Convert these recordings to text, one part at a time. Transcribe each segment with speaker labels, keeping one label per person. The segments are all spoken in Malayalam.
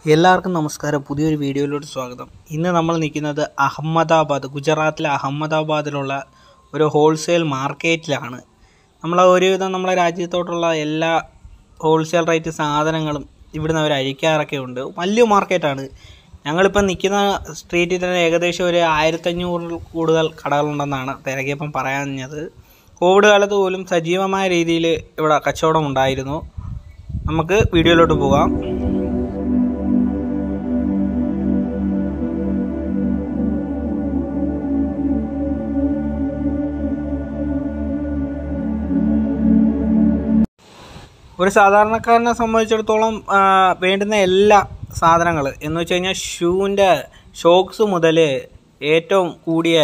Speaker 1: എല്ലാവർക്കും നമസ്കാരം പുതിയൊരു വീഡിയോയിലോട്ട് സ്വാഗതം ഇന്ന് നമ്മൾ നിൽക്കുന്നത് അഹമ്മദാബാദ് ഗുജറാത്തിലെ അഹമ്മദാബാദിലുള്ള ഒരു ഹോൾസെയിൽ മാർക്കറ്റിലാണ് നമ്മൾ ഒരുവിധം നമ്മളെ രാജ്യത്തോട്ടുള്ള എല്ലാ ഹോൾസെയിൽ റേറ്റ് സാധനങ്ങളും ഇവിടുന്ന് അവർ അഴിക്കാറൊക്കെ ഉണ്ട് വലിയ മാർക്കറ്റാണ് ഞങ്ങളിപ്പം നിൽക്കുന്ന സ്ട്രീറ്റിൽ തന്നെ ഏകദേശം ഒരു ആയിരത്തഞ്ഞൂറിൽ കൂടുതൽ കടകളുണ്ടെന്നാണ് തിരക്കിയപ്പം പറയാഞ്ഞത് കോവിഡ് കാലത്ത് പോലും സജീവമായ രീതിയിൽ ഇവിടെ കച്ചവടം ഉണ്ടായിരുന്നു നമുക്ക് വീഡിയോയിലോട്ട് പോകാം ഒരു സാധാരണക്കാരനെ സംബന്ധിച്ചിടത്തോളം ആ, വേണ്ടുന്ന എല്ലാ സാധനങ്ങൾ എന്ന് വെച്ച് കഴിഞ്ഞാൽ ഷൂവിൻ്റെ ഷോക്സ് മുതൽ ഏറ്റവും കൂടിയ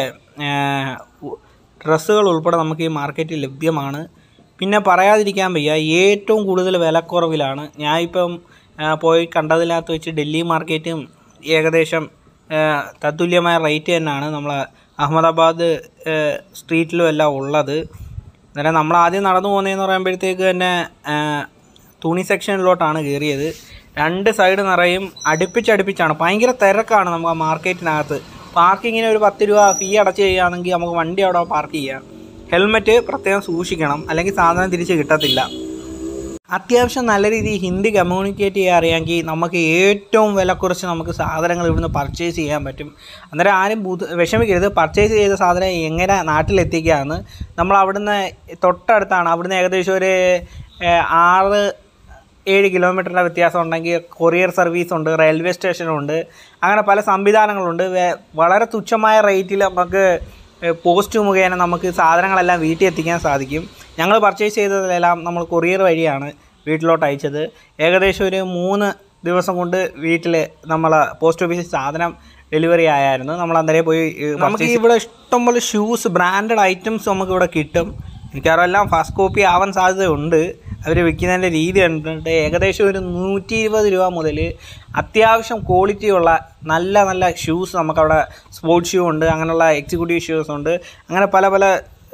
Speaker 1: ഡ്രസ്സുകൾ ഉൾപ്പെടെ നമുക്ക് ഈ മാർക്കറ്റിൽ ലഭ്യമാണ് പിന്നെ പറയാതിരിക്കാൻ വയ്യ ഏറ്റവും കൂടുതൽ വിലക്കുറവിലാണ് ഞാൻ ഇപ്പം ആ, പോയി കണ്ടതിനകത്ത് വെച്ച് ഡൽഹി മാർക്കറ്റും ഏകദേശം ആ, തത്തുല്യമായ റേറ്റ് തന്നെയാണ് നമ്മൾ അഹമ്മദാബാദ് ആ, സ്ട്രീറ്റിലും എല്ലാം ഉള്ളത് അന്നേരം നമ്മൾ ആദ്യം നടന്നു പോകുന്നതെന്ന് പറയുമ്പോഴത്തേക്ക് തന്നെ ആ, തുണി സെക്ഷനിലോട്ടാണ് കയറിയത് രണ്ട് സൈഡ് നിറയും അടുപ്പിച്ചടുപ്പിച്ചാണ് ഭയങ്കര തിരക്കാണ് നമുക്ക് ആ മാർക്കറ്റിനകത്ത് പാർക്കിങ്ങിന് ഒരു പത്ത് രൂപ ഫീ അടച്ച് ചെയ്യുകയാണെങ്കിൽ നമുക്ക് വണ്ടി അവിടെ പാർക്ക് ചെയ്യാം ഹെൽമെറ്റ് പ്രത്യേകം സൂക്ഷിക്കണം അല്ലെങ്കിൽ സാധനം തിരിച്ച് കിട്ടത്തില്ല അത്യാവശ്യം നല്ല രീതിയിൽ ഹിന്ദി കമ്മ്യൂണിക്കേറ്റ് ചെയ്യാൻ അറിയാമെങ്കിൽ നമുക്ക് ഏറ്റവും വില കുറച്ച് നമുക്ക് സാധനങ്ങൾ ഇവിടുന്ന് പർച്ചേസ് ചെയ്യാൻ പറ്റും അന്നേരം ആരും ബുദ്ധ വിഷമിക്കരുത് പർച്ചേസ് ചെയ്ത സാധനം എങ്ങനെ നാട്ടിലെത്തിക്കുകയെന്ന് നമ്മൾ അവിടുന്ന് തൊട്ടടുത്താണ് അവിടുന്ന് ഏകദേശം ഒരു ഏഹ്, ആറ് ഏഴ് കിലോമീറ്ററിൻ്റെ വ്യത്യാസം ഉണ്ടെങ്കിൽ കൊറിയർ സർവീസ് ഉണ്ട് റെയിൽവേ സ്റ്റേഷനുണ്ട് അങ്ങനെ പല സംവിധാനങ്ങളുണ്ട് വേ- വളരെ തുച്ഛമായ റേറ്റിൽ നമുക്ക് ഏഹ്, പോസ്റ്റ് മുഖേന നമുക്ക് സാധനങ്ങളെല്ലാം വീട്ടിൽ എത്തിക്കാൻ സാധിക്കും ഞങ്ങൾ പർച്ചേസ് ചെയ്തതിലെല്ലാം നമ്മൾ കൊറിയർ വഴിയാണ് വീട്ടിലോട്ട് അയച്ചത് ഏകദേശം ഒരു മൂന്ന് ദിവസം കൊണ്ട് വീട്ടിൽ നമ്മൾ പോസ്റ്റ് ഓഫീസിൽ സാധനം ഡെലിവറി ആയായിരുന്നു നമ്മൾ അന്നേരം പോയി ഏഹ്, നമുക്ക് ഇവിടെ ഇഷ്ടംപോലെ ഷൂസ് ബ്രാൻഡഡ് ഐറ്റംസ് നമുക്ക് ഇവിടെ കിട്ടും മിക്കവാറും എല്ലാം ഫസ്റ്റ് കോപ്പി ആവാൻ സാധ്യതയുണ്ട് അവർ വിൽക്കുന്നതിൻ്റെ രീതി കണ്ടിട്ട് ഏകദേശം ഒരു നൂറ്റി ഇരുപത് രൂപ മുതൽ അത്യാവശ്യം ക്വാളിറ്റിയുള്ള നല്ല നല്ല ഷൂസ് നമുക്കവിടെ സ്പോർട്സ് ഷൂ ഉണ്ട് അങ്ങനെയുള്ള എക്സിക്യൂട്ടീവ് ഷൂസ് ഉണ്ട് അങ്ങനെ പല പല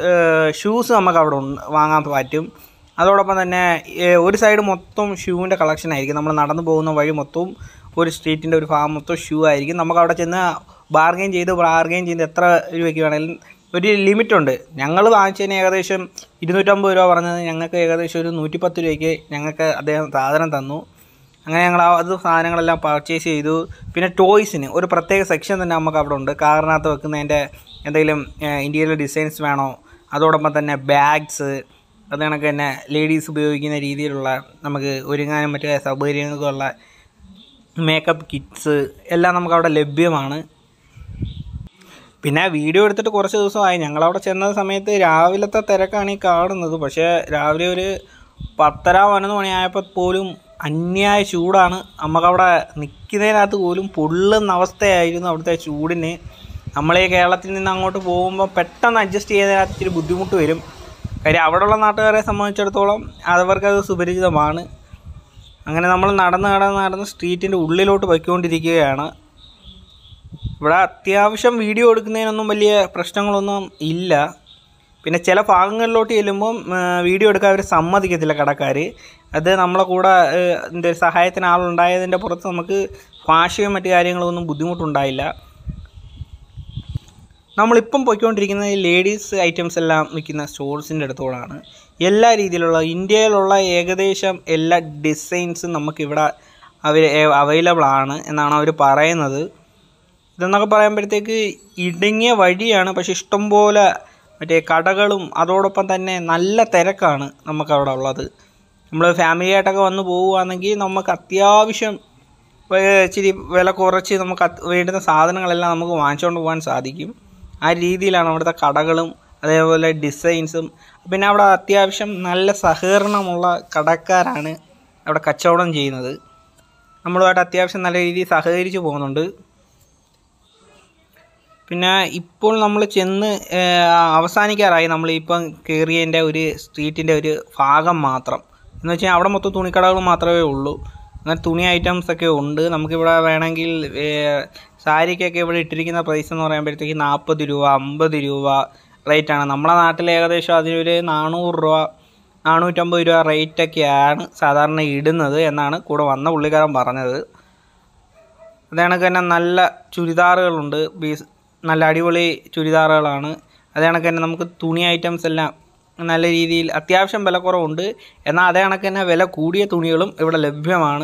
Speaker 1: ഷൂസ് നമുക്കവിടെ ഉണ്ട് വാങ്ങാൻ പറ്റും അതോടൊപ്പം തന്നെ ഏഹ്, ഒരു സൈഡ് മൊത്തം ഷൂവിൻ്റെ കളക്ഷൻ ആയിരിക്കും നമ്മൾ നടന്നു പോകുന്ന വഴി മൊത്തവും ഒരു സ്ട്രീറ്റിൻ്റെ ഒരു ഭാഗം മൊത്തം ഷൂ ആയിരിക്കും നമുക്ക് അവിടെ ചെന്ന് ബാർഗെയിൻ ചെയ്ത് ബാർഗെയിൻ ചെയ്ത് എത്ര രൂപയ്ക്ക് വേണമെങ്കിലും ഒരു ലിമിറ്റ് ഉണ്ട് ഞങ്ങൾ വാങ്ങിച്ചതിന് ഏകദേശം ഇരുന്നൂറ്റമ്പത് രൂപ പറഞ്ഞത് ഞങ്ങൾക്ക് ഏകദേശം ഒരു നൂറ്റിപ്പത്ത് രൂപയ്ക്ക് ഞങ്ങൾക്ക് അദ്ദേഹം സാധനം തന്നു അങ്ങനെ ഞങ്ങൾ ആ അത് സാധനങ്ങളെല്ലാം പർച്ചേസ് ചെയ്തു പിന്നെ ടോയ്സിന് ഒരു പ്രത്യേക സെക്ഷൻ തന്നെ നമുക്ക് അവിടെ ഉണ്ട് കാറിനകത്ത് വെക്കുന്നതിൻ്റെ എന്തെങ്കിലും ഇന്ത്യയിലെ ഡിസൈൻസ് വേണോ അതോടൊപ്പം തന്നെ ബാഗ്സ് അത് കണക്ക് തന്നെ ലേഡീസ് ഉപയോഗിക്കുന്ന രീതിയിലുള്ള നമുക്ക് ഒരുങ്ങാനും മറ്റു സൗകര്യങ്ങൾക്കുള്ള മേക്കപ്പ് കിറ്റ്സ് എല്ലാം നമുക്ക് അവിടെ ലഭ്യമാണ് പിന്നെ വീഡിയോ എടുത്തിട്ട് കുറച്ച് ദിവസമായി ഞങ്ങളവിടെ ചെന്ന സമയത്ത് രാവിലത്തെ തിരക്കാണ് ഈ കാണുന്നത് പക്ഷേ രാവിലെ ഒരു പത്തര പതിനൊന്ന് മണിയായപ്പോൾ പോലും അന്യായ ചൂടാണ് നമുക്കവിടെ നിൽക്കുന്നതിനകത്ത് പോലും പൊള്ളുന്ന അവസ്ഥയായിരുന്നു അവിടുത്തെ ചൂടിന് നമ്മൾ ഈ കേരളത്തിൽ നിന്ന് അങ്ങോട്ട് പോകുമ്പോൾ പെട്ടെന്ന് അഡ്ജസ്റ്റ് ചെയ്യുന്നതിനകത്ത് ഇച്ചിരി ബുദ്ധിമുട്ട് വരും കാര്യം അവിടെയുള്ള നാട്ടുകാരെ സംബന്ധിച്ചിടത്തോളം അവർക്കത് സുപരിചിതമാണ് അങ്ങനെ നമ്മൾ നടന്ന് നടന്ന് നടന്ന് സ്ട്രീറ്റിൻ്റെ ഉള്ളിലോട്ട് പോയിക്കൊണ്ടിരിക്കുകയാണ് ഇവിടെ അത്യാവശ്യം വീഡിയോ എടുക്കുന്നതിനൊന്നും വലിയ പ്രശ്നങ്ങളൊന്നും ഇല്ല പിന്നെ ചില ഭാഗങ്ങളിലോട്ട് ചെല്ലുമ്പം ആ, വീഡിയോ എടുക്കാൻ അവർ സമ്മതിക്കത്തില്ല കടക്കാർ അത് നമ്മളെ കൂടെ ഏഹ്, ഇതിൻ്റെ സഹായത്തിന് ആളുണ്ടായതിൻ്റെ പുറത്ത് നമുക്ക് ഭാഷയും മറ്റു കാര്യങ്ങളൊന്നും ബുദ്ധിമുട്ടുണ്ടായില്ല നമ്മളിപ്പം പോയിക്കൊണ്ടിരിക്കുന്നത് ലേഡീസ് ഐറ്റംസ് എല്ലാം വിൽക്കുന്ന സ്റ്റോഴ്സിൻ്റെ അടുത്തോടാണ് എല്ലാ രീതിയിലുള്ള ഇന്ത്യയിലുള്ള ഏകദേശം എല്ലാ ഡിസൈൻസും നമുക്കിവിടെ അവർ അവൈലബിൾ ആണ് എന്നാണ് അവർ പറയുന്നത് ഇതെന്നൊക്കെ പറയുമ്പോഴത്തേക്ക് ഇടുങ്ങിയ വഴിയാണ് പക്ഷെ ഇഷ്ടംപോലെ മറ്റേ കടകളും അതോടൊപ്പം തന്നെ നല്ല തിരക്കാണ് നമുക്കവിടെ ഉള്ളത് നമ്മൾ ഫാമിലി ആയിട്ടൊക്കെ വന്ന് പോവുകയാണെങ്കിൽ നമുക്ക് അത്യാവശ്യം ഏഹ്, ഇച്ചിരി വില കുറച്ച് നമുക്ക് അത് വേണ്ടുന്ന സാധനങ്ങളെല്ലാം നമുക്ക് വാങ്ങിച്ചുകൊണ്ട് പോകാൻ സാധിക്കും ആ രീതിയിലാണ് അവിടുത്തെ കടകളും അതേപോലെ ഡിസൈൻസും പിന്നെ അവിടെ അത്യാവശ്യം നല്ല സഹകരണമുള്ള കടക്കാരാണ് അവിടെ കച്ചവടം ചെയ്യുന്നത് നമ്മളുമായിട്ട് അത്യാവശ്യം നല്ല രീതിയിൽ സഹകരിച്ച് പോകുന്നുണ്ട് പിന്നെ ഇപ്പോൾ നമ്മൾ ചെന്ന് ഏഹ്, അവസാനിക്കാറായി നമ്മളിപ്പം കയറിയതിൻ്റെ ഒരു സ്ട്രീറ്റിൻ്റെ ഒരു ഭാഗം മാത്രം എന്ന് വെച്ചാൽ അവിടെ മൊത്തം തുണിക്കടകൾ മാത്രമേ ഉള്ളൂ അങ്ങനെ തുണി ഐറ്റംസ് ഒക്കെ ഉണ്ട് നമുക്കിവിടെ വേണമെങ്കിൽ ഏഹ്, സാരിക്കൊക്കെ ഇവിടെ ഇട്ടിരിക്കുന്ന പ്രൈസ് എന്ന് പറയുമ്പോഴത്തേക്ക് നാൽപ്പത് രൂപ അമ്പത് രൂപ റേറ്റാണ് നമ്മളെ നാട്ടിൽ ഏകദേശം അതിനൊരു നാനൂറ് രൂപ നാനൂറ്റമ്പത് രൂപ റേറ്റൊക്കെയാണ് സാധാരണ ഇടുന്നത് എന്നാണ് കൂടെ വന്ന പുള്ളിക്കാരൻ പറഞ്ഞത് അതേ കണക്ക് തന്നെ നല്ല ചുരിദാറുകളുണ്ട് ബീസ് നല്ല അടിപൊളി ചുരിദാറുകളാണ് അതേ കണക്ക് തന്നെ നമുക്ക് തുണി ഐറ്റംസ് എല്ലാം നല്ല രീതിയിൽ അത്യാവശ്യം വിലക്കുറവുണ്ട് എന്നാൽ അതേ കണക്ക് തന്നെ വില കൂടിയ തുണികളും ഇവിടെ ലഭ്യമാണ്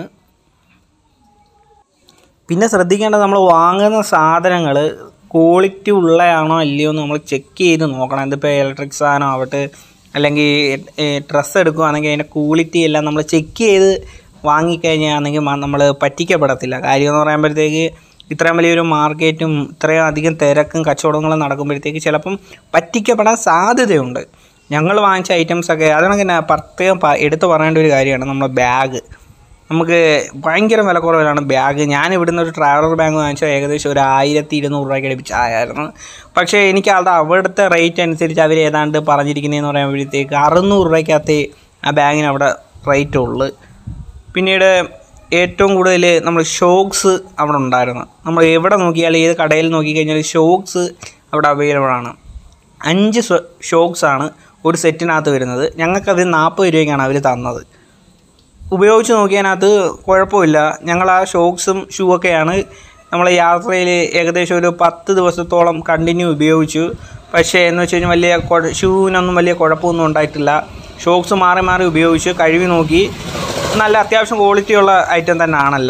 Speaker 1: പിന്നെ ശ്രദ്ധിക്കേണ്ടത് നമ്മൾ വാങ്ങുന്ന സാധനങ്ങൾ ക്വാളിറ്റി ഉള്ളതാണോ അല്ലയോ എന്ന് നമ്മൾ ചെക്ക് ചെയ്ത് നോക്കണം ഇതിപ്പോൾ ഇലക്ട്രിക് സാധനം ആവട്ടെ അല്ലെങ്കിൽ ഡ്രസ്സ് എടുക്കുകയാണെങ്കിൽ അതിൻ്റെ ക്വാളിറ്റി എല്ലാം നമ്മൾ ചെക്ക് ചെയ്ത് വാങ്ങിക്കഴിഞ്ഞാണെങ്കിൽ നമ്മൾ പറ്റിക്കപ്പെടത്തില്ല കാര്യം എന്ന് പറയുമ്പോഴത്തേക്ക് ഇത്രയും വലിയൊരു മാർക്കറ്റും ഇത്രയും അധികം തിരക്കും കച്ചവടങ്ങളും നടക്കുമ്പോഴത്തേക്ക് ചിലപ്പം പറ്റിക്കപ്പെടാൻ സാധ്യതയുണ്ട് ഞങ്ങൾ വാങ്ങിച്ച ഐറ്റംസൊക്കെ അതാണ് തന്നെ പ്രത്യേകം പ- എടുത്തു പറയേണ്ട ഒരു കാര്യമാണ് നമ്മുടെ ബാഗ് നമുക്ക് ഭയങ്കര വിലക്കുറവിലാണ് ബാഗ് ഞാൻ ഇവിടുന്ന് ഒരു ട്രാവലർ ബാഗ് വാങ്ങിച്ചാൽ ഏകദേശം ഒരു ആയിരത്തി ഇരുന്നൂറ് രൂപയ്ക്ക് അടുപ്പിച്ചായിരുന്നു പക്ഷേ എനിക്ക് അത് അവിടുത്തെ റേറ്റ് അനുസരിച്ച് അവർ ഏതാണ്ട് പറഞ്ഞിരിക്കുന്നതെന്ന് പറയുമ്പോഴത്തേക്ക് അറുന്നൂറ് രൂപയ്ക്കകത്ത് ആ ബാഗിന് അവിടെ റേറ്റ് ഉള്ളു പിന്നീട് ഏറ്റവും കൂടുതൽ നമ്മൾ ഷോക്സ് അവിടെ ഉണ്ടായിരുന്നു നമ്മൾ എവിടെ നോക്കിയാലും ഏത് കടയിൽ നോക്കിക്കഴിഞ്ഞാൽ ഷോക്സ് അവിടെ അവൈലബിൾ ആണ് അഞ്ച് ഷോക്സ് ആണ് ഒരു സെറ്റിനകത്ത് വരുന്നത് ഞങ്ങൾക്കത് നാൽപ്പത് രൂപയ്ക്കാണ് അവർ തന്നത് ഉപയോഗിച്ച് നോക്കിയതിനകത്ത് കുഴപ്പമില്ല ഞങ്ങൾ ആ ഷോക്സും ഷൂ ഒക്കെയാണ് നമ്മൾ യാത്രയിൽ ഏകദേശം ഒരു പത്ത് ദിവസത്തോളം കണ്ടിന്യൂ ഉപയോഗിച്ചു പക്ഷേ എന്ന് വെച്ച് കഴിഞ്ഞാൽ വലിയ കുഴ- ഷൂവിനൊന്നും വലിയ കുഴപ്പമൊന്നും ഉണ്ടായിട്ടില്ല ഷോക്സ് മാറി മാറി ഉപയോഗിച്ച് കഴുകി നോക്കി നല്ല അത്യാവശ്യം ക്വാളിറ്റിയുള്ള ഐറ്റം തന്നെ ആണല്ല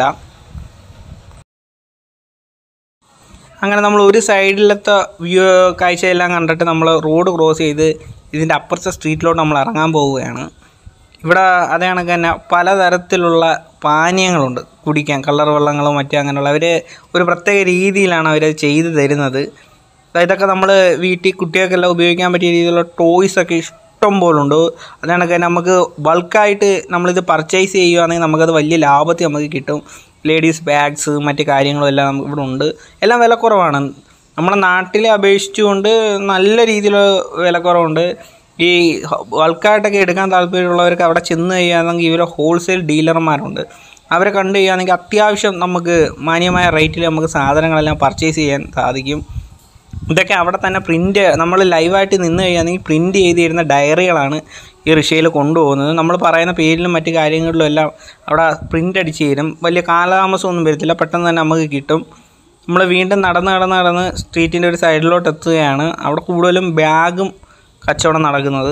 Speaker 1: അങ്ങനെ നമ്മൾ ഒരു സൈഡിലത്തെ വ്യൂ കാഴ്ചയെല്ലാം കണ്ടിട്ട് നമ്മൾ റോഡ് ക്രോസ് ചെയ്ത് ഇതിൻ്റെ അപ്പുറത്തെ സ്ട്രീറ്റിലോട്ട് നമ്മൾ ഇറങ്ങാൻ പോവുകയാണ് ഇവിടെ അതേ കണക്ക് തന്നെ പലതരത്തിലുള്ള പാനീയങ്ങളുണ്ട് കുടിക്കാൻ കളർ വെള്ളങ്ങളും മറ്റും അങ്ങനെയുള്ള അവർ ഒരു പ്രത്യേക രീതിയിലാണ് അവർ ചെയ്ത് തരുന്നത് അതായത് ഇതൊക്കെ നമ്മൾ വീട്ടിൽ കുട്ടികൾക്കെല്ലാം ഉപയോഗിക്കാൻ പറ്റിയ രീതിയിലുള്ള ടോയ്സ് ഒക്കെ ഇഷ്ടം പോലുണ്ട് അത് കണക്ക് തന്നെ നമുക്ക് ബൾക്കായിട്ട് നമ്മളിത് പർച്ചേസ് ചെയ്യുകയാണെങ്കിൽ നമുക്കത് വലിയ ലാഭത്തിൽ നമുക്ക് കിട്ടും ലേഡീസ് ബാഗ്സ് മറ്റ് കാര്യങ്ങളും എല്ലാം നമുക്ക് ഇവിടെ ഉണ്ട് എല്ലാം വിലക്കുറവാണ് നമ്മുടെ നാട്ടിലെ അപേക്ഷിച്ചുകൊണ്ട് നല്ല രീതിയിൽ വിലക്കുറവുണ്ട് ഈ ബൾക്കായിട്ടൊക്കെ എടുക്കാൻ താല്പര്യമുള്ളവർക്ക് അവിടെ ചെന്ന് ചെയ്യുകയാണെങ്കിൽ ഇവരെ ഹോൾസെയിൽ ഡീലർമാരുണ്ട് അവരെ കണ്ടു ചെയ്യുകയാണെങ്കിൽ അത്യാവശ്യം നമുക്ക് മാന്യമായ റേറ്റിൽ നമുക്ക് സാധനങ്ങളെല്ലാം പർച്ചേസ് ചെയ്യാൻ സാധിക്കും ഇതൊക്കെ അവിടെ തന്നെ പ്രിൻ്റ് നമ്മൾ ലൈവായിട്ട് നിന്ന് കഴിയുകയാണെങ്കിൽ പ്രിൻ്റ് ചെയ്ത് തരുന്ന ഡയറികളാണ് ഈ റിഷയിൽ കൊണ്ടുപോകുന്നത് നമ്മൾ പറയുന്ന പേരിലും മറ്റു കാര്യങ്ങളിലും എല്ലാം അവിടെ പ്രിൻ്റ് അടിച്ച് തരും വലിയ കാലതാമസമൊന്നും വരത്തില്ല പെട്ടെന്ന് തന്നെ നമുക്ക് കിട്ടും നമ്മൾ വീണ്ടും നടന്ന് നടന്ന് നടന്ന് സ്ട്രീറ്റിൻ്റെ ഒരു സൈഡിലോട്ട് എത്തുകയാണ് അവിടെ കൂടുതലും ബാഗും കച്ചവടം നടക്കുന്നത്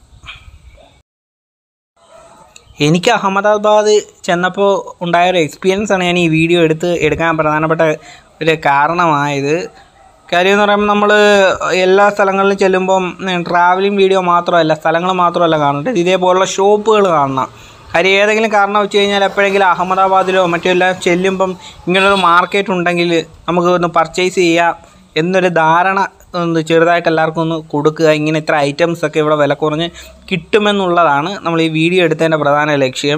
Speaker 1: എനിക്ക് അഹമ്മദാബാദ് ചെന്നപ്പോൾ ഉണ്ടായ ഒരു എക്സ്പീരിയൻസ് ആണ് ഞാൻ ഈ വീഡിയോ എടുത്ത് എടുക്കാൻ പ്രധാനപ്പെട്ട ഒരു കാരണമായത് കാര്യം എന്ന് പറയുമ്പോൾ നമ്മൾ എല്ലാ സ്ഥലങ്ങളിലും ചെല്ലുമ്പം ട്രാവലിംഗ് വീഡിയോ മാത്രമല്ല സ്ഥലങ്ങൾ മാത്രമല്ല കാണുന്നത് ഇതേപോലുള്ള ഷോപ്പുകൾ കാണണം കാര്യം ഏതെങ്കിലും കാരണം വെച്ച് കഴിഞ്ഞാൽ എപ്പോഴെങ്കിലും അഹമ്മദാബാദിലോ മറ്റോ എല്ലാം ചെല്ലുമ്പം ഇങ്ങനൊരു മാർക്കറ്റ് ഉണ്ടെങ്കിൽ നമുക്ക് ഒന്ന് പർച്ചേസ് ചെയ്യാം എന്നൊരു ധാരണ ഒന്ന് ചെറുതായിട്ട് എല്ലാവർക്കും ഒന്ന് കൊടുക്കുക ഇങ്ങനെ ഇത്ര ഐറ്റംസ് ഒക്കെ ഇവിടെ വില കുറഞ്ഞ് കിട്ടുമെന്നുള്ളതാണ് നമ്മൾ ഈ വീഡിയോ എടുത്തതിൻ്റെ പ്രധാന ലക്ഷ്യം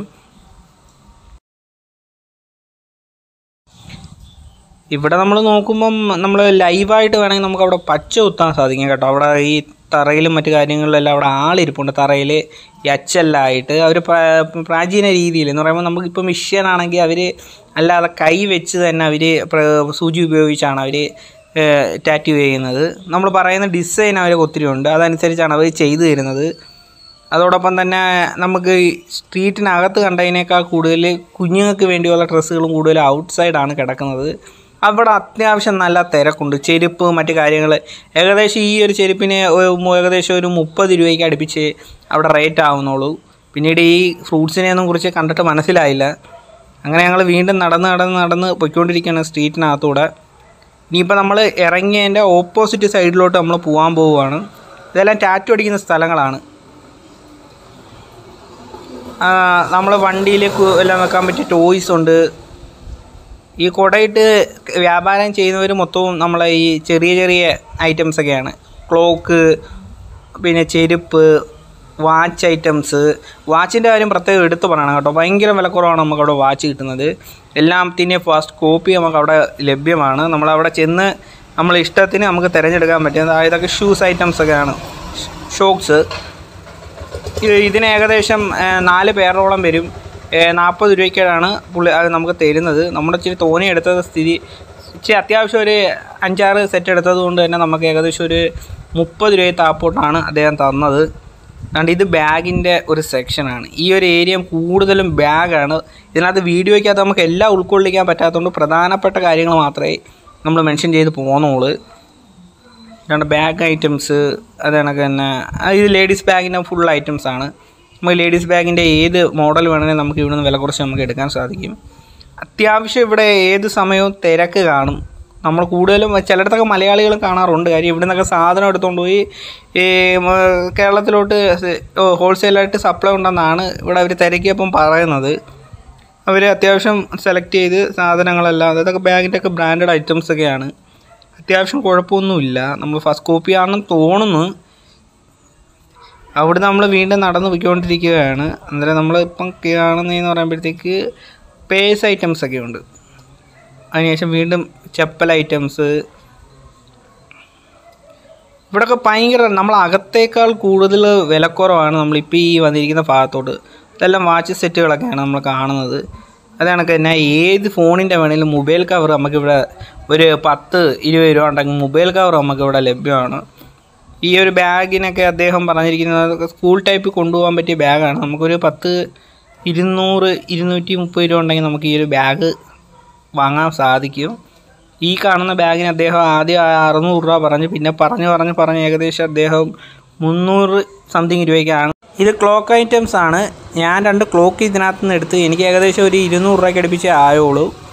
Speaker 1: ഇവിടെ നമ്മൾ നോക്കുമ്പം നമ്മൾ ലൈവായിട്ട് വേണമെങ്കിൽ നമുക്ക് അവിടെ പച്ച കുത്താൻ സാധിക്കും കേട്ടോ അവിടെ ഈ തറയിലും മറ്റു കാര്യങ്ങളിലെല്ലാം അവിടെ ആളിരിപ്പുണ്ട് തറയിൽ ഈ അച്ചെല്ലായിട്ട് അവർ പ്രാചീന രീതിയിൽ എന്ന് പറയുമ്പോൾ നമുക്കിപ്പോൾ മിഷ്യനാണെങ്കിൽ അവർ അല്ലാതെ കൈ വെച്ച് തന്നെ അവർ സൂചി ഉപയോഗിച്ചാണ് അവർ ടാറ്റു ചെയ്യുന്നത് നമ്മൾ പറയുന്ന ഡിസൈൻ അവർക്ക് ഒത്തിരി ഉണ്ട് അതനുസരിച്ചാണ് അവർ ചെയ്തു തരുന്നത് അതോടൊപ്പം തന്നെ നമുക്ക് ഈ സ്ട്രീറ്റിനകത്ത് കണ്ടതിനേക്കാൾ കൂടുതൽ കുഞ്ഞുങ്ങൾക്ക് വേണ്ടിയുള്ള ഡ്രസ്സുകളും കൂടുതൽ ഔട്ട് സൈഡാണ് കിടക്കുന്നത് അവിടെ അത്യാവശ്യം നല്ല തിരക്കുണ്ട് ചെരുപ്പ് മറ്റു കാര്യങ്ങൾ ഏകദേശം ഈ ഒരു ചെരുപ്പിന് ഒരു മു- ഏകദേശം ഒരു മുപ്പത് രൂപയ്ക്ക് അടുപ്പിച്ച് അവിടെ റേറ്റ് ആവുന്നുള്ളൂ പിന്നീട് ഈ ഫ്രൂട്ട്സിനെയൊന്നും കുറിച്ച് കണ്ടിട്ട് മനസ്സിലായില്ല അങ്ങനെ ഞങ്ങൾ വീണ്ടും നടന്ന് നടന്ന് നടന്ന് പൊയ്ക്കൊണ്ടിരിക്കുകയാണ് സ്ട്രീറ്റിനകത്തൂടെ ഇനിയിപ്പോൾ നമ്മൾ ഇറങ്ങിയതിൻ്റെ ഓപ്പോസിറ്റ് സൈഡിലോട്ട് നമ്മൾ പോകാൻ പോവുകയാണ് ഇതെല്ലാം ടാറ്റു അടിക്കുന്ന സ്ഥലങ്ങളാണ് നമ്മൾ വണ്ടിയിൽ എല്ലാം വെക്കാൻ പറ്റിയ ടോയ്സ് ഉണ്ട് ഈ കുടയിട്ട് വ്യാപാരം ചെയ്യുന്നവർ മൊത്തവും നമ്മളെ ഈ ചെറിയ ചെറിയ ഐറ്റംസ് ഒക്കെയാണ് ക്ലോക്ക് പിന്നെ ചെരുപ്പ് വാച്ച് ഐറ്റംസ് വാച്ചിൻ്റെ കാര്യം പ്രത്യേകം എടുത്തു പറയണം കേട്ടോ ഭയങ്കര വിലക്കുറവാണ് നമുക്ക് അവിടെ വാച്ച് കിട്ടുന്നത് എല്ലാത്തിൻ്റെയും ഫസ്റ്റ് കോപ്പി നമുക്ക് അവിടെ ലഭ്യമാണ് നമ്മളവിടെ ചെന്ന് നമ്മൾ ഇഷ്ടത്തിന് നമുക്ക് തിരഞ്ഞെടുക്കാൻ പറ്റും അതായത് ഇതൊക്കെ ഷൂസ് ഐറ്റംസ് ഒക്കെയാണ് ഷോക്സ് ഇത് ഇതിന് ഏകദേശം ഏ, നാല് പേരോളം വരും നാൽപ്പത് രൂപയ്ക്കാണ് പുള്ളി അത് നമുക്ക് തരുന്നത് നമ്മുടെ ഇച്ചിരി തോനെ എടുത്തത് സ്ഥിതി ഇച്ചിരി അത്യാവശ്യം ഒരു അഞ്ചാറ് സെറ്റ് എടുത്തത് കൊണ്ട് തന്നെ നമുക്ക് ഏകദേശം ഒരു മുപ്പത് രൂപ താപ്പോട്ടാണ് അദ്ദേഹം തന്നത് അതുകൊണ്ട് ഇത് ബാഗിൻ്റെ ഒരു സെക്ഷനാണ് ഈ ഒരു ഏരിയ കൂടുതലും ബാഗാണ് ഇതിനകത്ത് വീഡിയോയ്ക്കകത്ത് നമുക്ക് എല്ലാം ഉൾക്കൊള്ളിക്കാൻ പറ്റാത്തതുകൊണ്ട് പ്രധാനപ്പെട്ട കാര്യങ്ങൾ മാത്രമേ നമ്മൾ മെൻഷൻ ചെയ്ത് പോകുന്നുള്ളൂ രണ്ട് ബാഗ് ഐറ്റംസ് അത് കണക്ക് തന്നെ ആ, ഇത് ലേഡീസ് ബാഗിൻ്റെ ഫുൾ ഐറ്റംസ് ആണ് നമുക്ക് ലേഡീസ് ബാഗിൻ്റെ ഏത് മോഡൽ വേണമെങ്കിലും നമുക്ക് ഇവിടെ നിന്ന് വില കുറച്ച് നമുക്ക് എടുക്കാൻ സാധിക്കും അത്യാവശ്യം ഇവിടെ ഏത് സമയവും തിരക്ക് കാണും നമ്മൾ കൂടുതലും ചിലയിടത്തൊക്കെ മലയാളികളും കാണാറുണ്ട് കാര്യം ഇവിടെ നിന്നൊക്കെ സാധനം എടുത്തുകൊണ്ട് പോയി ഈ മ, കേരളത്തിലോട്ട് ഹോൾസെയിലായിട്ട് സപ്ലൈ ഉണ്ടെന്നാണ് ഇവിടെ അവർ തിരക്കിയപ്പം പറയുന്നത് അവർ അത്യാവശ്യം സെലക്ട് ചെയ്ത് സാധനങ്ങളെല്ലാം അതൊക്കെ ബാഗിൻ്റെ ഒക്കെ ബ്രാൻഡഡ് ഐറ്റംസ് ഒക്കെയാണ് അത്യാവശ്യം കുഴപ്പമൊന്നുമില്ല നമ്മൾ ഫസ്റ്റ് കോപ്പി ആണെന്ന് തോന്നുന്നു അവിടെ നമ്മൾ വീണ്ടും നടന്ന് പോയിക്കൊണ്ടിരിക്കുകയാണ് അന്നേരം നമ്മൾ ഇപ്പം കാണുന്നതെന്ന് പറയുമ്പോഴത്തേക്ക് പേസ് ഐറ്റംസ് ഒക്കെ ഉണ്ട് അതിനുശേഷം വീണ്ടും ചെപ്പൽ ഐറ്റംസ് ഇവിടെയൊക്കെ ഭയങ്കര നമ്മൾ അകത്തേക്കാൾ കൂടുതൽ വിലക്കുറവാണ് നമ്മളിപ്പോൾ ഈ വന്നിരിക്കുന്ന ഭാഗത്തോട്ട് ഇതെല്ലാം വാച്ച് സെറ്റുകളൊക്കെയാണ് നമ്മൾ കാണുന്നത് അത് കണക്ക് തന്നെ ഏത് ഫോണിൻ്റെ വേണമെങ്കിലും മൊബൈൽ കവർ നമുക്കിവിടെ ഒരു പത്ത് ഇരുപത് രൂപ ഉണ്ടെങ്കിൽ മൊബൈൽ കവർ നമുക്കിവിടെ ലഭ്യമാണ് ഈ ഒരു ബാഗിനൊക്കെ അദ്ദേഹം പറഞ്ഞിരിക്കുന്നത് സ്കൂൾ ടൈപ്പ് കൊണ്ടുപോകാൻ പറ്റിയ ബാഗാണ് നമുക്കൊരു പത്ത് ഇരുന്നൂറ് ഇരുന്നൂറ്റി മുപ്പത് രൂപ ഉണ്ടെങ്കിൽ നമുക്ക് ഈ ഒരു ബാഗ് വാങ്ങാൻ സാധിക്കും ഈ കാണുന്ന ബാഗിന് അദ്ദേഹം ആദ്യം അറുന്നൂറ് രൂപ പറഞ്ഞു പിന്നെ പറഞ്ഞു പറഞ്ഞ് പറഞ്ഞ് ഏകദേശം അദ്ദേഹം മുന്നൂറ് സംതിങ് രൂപയ്ക്കാണ് ഇത് ക്ലോക്ക് ഐറ്റംസ് ആണ് ഞാൻ രണ്ട് ക്ലോക്ക് ഇതിനകത്ത് നിന്ന് എടുത്ത് എനിക്ക് ഏകദേശം ഒരു ഇരുന്നൂറ് രൂപയ്ക്ക് അടുപ്പിച്ചേ ആയുള്ളൂ